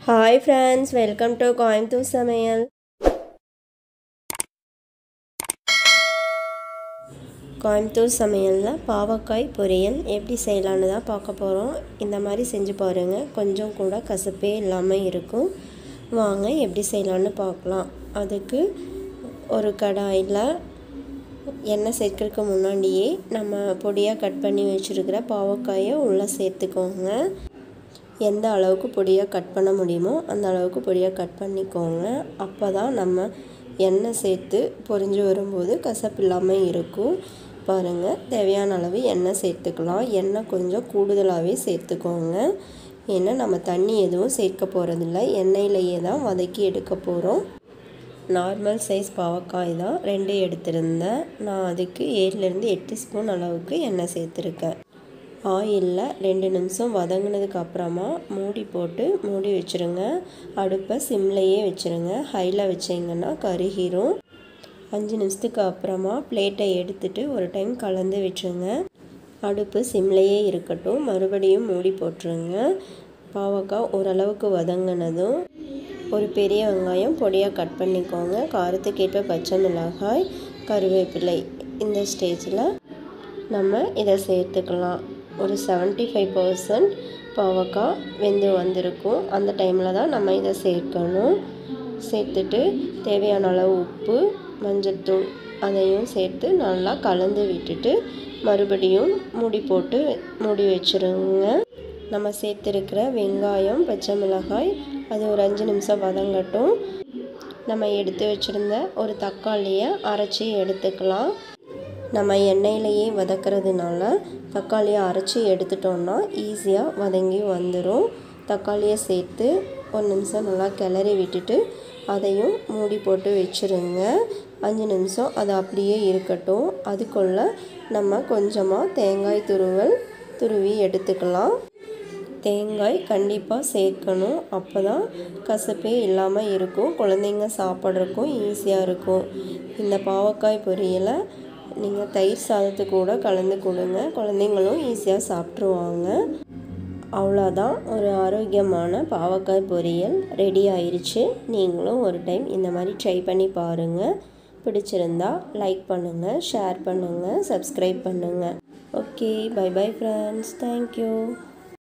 hi friends welcome to Coimbatore சமையல் கோயம்புத்தூர் சமையலில் பாவக்காய் பொரியல் எப்படி செய்யலான்னு தான் பார்க்க போகிறோம் இந்த மாதிரி செஞ்சு பாருங்கள் கொஞ்சம் கூட கசப்பே இல்லாமல் இருக்கும் வாங்க எப்படி செய்யலான்னு பார்க்கலாம் அதுக்கு ஒரு கடாயில் எண்ணெய் சேர்க்கறதுக்கு முன்னாடியே நம்ம பொடியாக கட் பண்ணி வச்சுருக்கிற பாவக்காயை உள்ளே சேர்த்துக்கோங்க எந்த அளவுக்கு பொடியாக கட் பண்ண முடியுமோ அந்த அளவுக்கு பொடியாக கட் பண்ணிக்கோங்க அப்போ தான் நம்ம எண்ணெய் சேர்த்து பொரிஞ்சு வரும்போது கசப்பு இல்லாமல் இருக்கும் பாருங்கள் தேவையான அளவு எண்ணெய் சேர்த்துக்கலாம் எண்ணெய் கொஞ்சம் கூடுதலாகவே சேர்த்துக்கோங்க ஏன்னா நம்ம தண்ணி எதுவும் சேர்க்க போகிறதில்ல எண்ணெயிலேயே தான் வதக்கி எடுக்க போகிறோம் நார்மல் சைஸ் பாவக்காய் தான் ரெண்டு எடுத்திருந்தேன் நான் அதுக்கு ஏழுலேருந்து எட்டு ஸ்பூன் அளவுக்கு எண்ணெய் சேர்த்துருக்கேன் ஆயிலில் ரெண்டு நிமிஷம் வதங்கினதுக்கு அப்புறமா மூடி போட்டு மூடி வச்சுருங்க அடுப்பை சிம்லையே வச்சுருங்க ஹையில் வச்சிங்கன்னா கருகிரும் அஞ்சு நிமிஷத்துக்கு அப்புறமா பிளேட்டை எடுத்துட்டு ஒரு டைம் கலந்து விட்டுருங்க அடுப்பு சிம்லையே இருக்கட்டும் மறுபடியும் மூடி போட்டுருங்க பாவக்காய் ஓரளவுக்கு வதங்கினதும் ஒரு பெரிய வெங்காயம் பொடியாக கட் பண்ணிக்கோங்க காரத்துக்கேற்ப பச்சை மிளகாய் கருவேப்பிலை இந்த ஸ்டேஜில் நம்ம இதை சேர்த்துக்கலாம் ஒரு செவன்ட்டி ஃபைவ் பர்சன்ட் பாவக்காய் வெந்து வந்திருக்கும் அந்த டைமில் தான் நம்ம இதை சேர்க்கணும் சேர்த்துட்டு தேவையான அளவு உப்பு மஞ்சள்தூள் அதையும் சேர்த்து நல்லா கலந்து விட்டுட்டு மறுபடியும் மூடி போட்டு மூடி வச்சுருங்க நம்ம சேர்த்துருக்கிற வெங்காயம் பச்சை மிளகாய் அது ஒரு அஞ்சு நிமிஷம் வதங்கட்டும் நம்ம எடுத்து வச்சுருந்த ஒரு தக்காளியை அரைச்சி எடுத்துக்கலாம் நம்ம எண்ணெயிலையே வதக்கிறதுனால தக்காளியை அரைச்சி எடுத்துட்டோம்னா ஈஸியாக வதங்கி வந்துடும் தக்காளியை சேர்த்து ஒரு நிமிஷம் நல்லா கிளறி விட்டுட்டு அதையும் மூடி போட்டு வச்சுருங்க அஞ்சு நிமிஷம் அது அப்படியே இருக்கட்டும் அதுக்குள்ளே நம்ம கொஞ்சமாக தேங்காய் துருவல் துருவி எடுத்துக்கலாம் தேங்காய் கண்டிப்பாக சேர்க்கணும் அப்போ தான் கசப்பே இல்லாமல் இருக்கும் குழந்தைங்க சாப்பிட்றதுக்கும் ஈஸியாக இருக்கும் இந்த பாவக்காய் பொரியலை நீங்கள் தயிர் சாதத்து கூட கலந்து கொடுங்க குழந்தைங்களும் ஈஸியாக சாப்பிட்ருவாங்க அவ்வளோதான் ஒரு ஆரோக்கியமான பாவக்காய் பொரியல் ரெடி ஆயிடுச்சு நீங்களும் ஒரு டைம் இந்த மாதிரி ட்ரை பண்ணி பாருங்கள் பிடிச்சிருந்தா லைக் பண்ணுங்கள் ஷேர் பண்ணுங்கள் சப்ஸ்கிரைப் பண்ணுங்கள் okay bye bye friends thank you